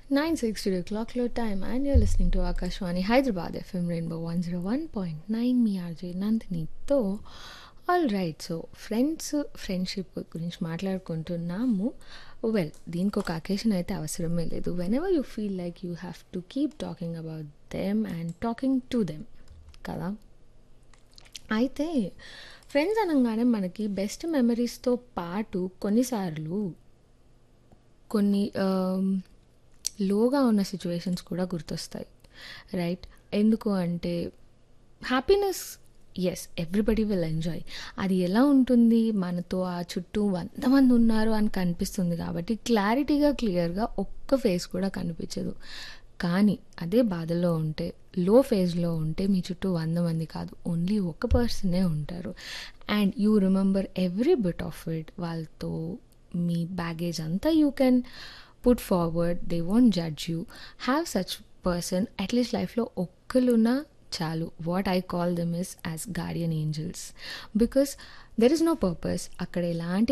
9 studio clock low time and you're listening to Akashwani Hyderabad FM Rainbow 101.9 మీ RJ నందినితో all right so friends friendship గురించి మాట్లాడుకుంటున్నాము well దీనికి ఒక occasion అయితే అవసరమే లేదు whenever you feel like you have to keep talking about them and talking to them కదా అయితే ఫ్రెండ్స్ అనగానే మనకి బెస్ట్ మెమరీస్తో పాటు కొన్నిసార్లు కొన్ని లోగా ఉన్న సిచ్యువేషన్స్ కూడా గుర్తొస్తాయి రైట్ ఎందుకు అంటే happiness is everybody will enjoy అది ఎలా ఉంటుంది మనతో ఆ చుట్టూ వంద మంది ఉన్నారు అని కనిపిస్తుంది కాబట్టి క్లారిటీగా క్లియర్గా ఒక్క ఫేస్ కూడా కనిపించదు కానీ అదే బాధలో ఉంటే లో ఫేజ్లో ఉంటే మీ చుట్టూ వంద మంది కాదు ఓన్లీ ఒక పర్సనే ఉంటారు and you remember every bit of it వాళ్ళతో మీ బ్యాగేజ్ అంతా you can put forward they won't judge you have such person at least లైఫ్లో ఒక్కరున్నా చాలు what I call them is as guardian angels because there is no purpose అక్కడ ఎలాంటి